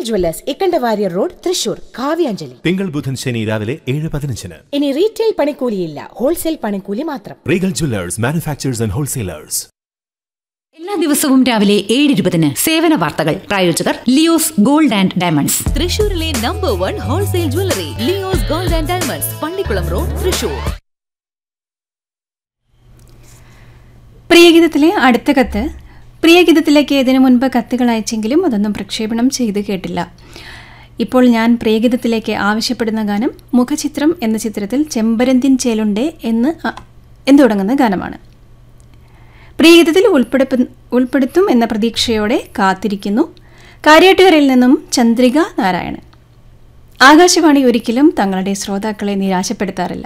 Jewellers Ikkandavarier road Thrissur Kavyanjali തിങ്കൾ ബുധൻ ശനി രാവിലെ ഏഴ് പതിനഞ്ചിന് ഇനി റീറ്റെയിൽ പണിക്കൂലിയില്ല ഹോൾസെയിൽ പണിക്കൂലി മാത്രം Regal jewellers manufacturers and wholesalers എല്ലാ ദിവസവും രാവിലെ ഏഴ് ഇരുപതിന് സേവന വാർത്തകൾ പ്രായോജകർ ലിയോസ് ഗോൾഡ് ആൻഡ് ഡയമണ്ട്സ് തൃശൂരിലെ number one wholesale jewellery Leo's gold and diamonds Pallikulam road Thrissur പ്രിയഗീതത്തിലെ അടുത്ത കത്ത് പ്രിയഗീതത്തിലേക്ക് ഇതിനു മുൻപ് കത്തുകൾ അയച്ചെങ്കിലും അതൊന്നും പ്രക്ഷേപണം ചെയ്ത് കേട്ടില്ല ഇപ്പോൾ ഞാൻ പ്രിയഗീതത്തിലേക്ക് ആവശ്യപ്പെടുന്ന ഗാനം മുഖചിത്രം എന്ന ചിത്രത്തിൽ ചെമ്പരന്തിൻ ചേലുണ്ടേ എന്ന് അ- എന്ന് തുടങ്ങുന്ന ഗാനമാണ് പ്രിയഗീതത്തിൽ ഉൾപ്പെടുപ്പ ഉൾപ്പെടുത്തും എന്ന പ്രതീക്ഷയോടെ കാത്തിരിക്കുന്നു കാര്യാട്ടുകരയിൽ നിന്നും ചന്ദ്രിക നാരായണൻ ആകാശവാണി ഒരിക്കലും തങ്ങളുടെ ശ്രോതാക്കളെ നിരാശപ്പെടുത്താറില്ല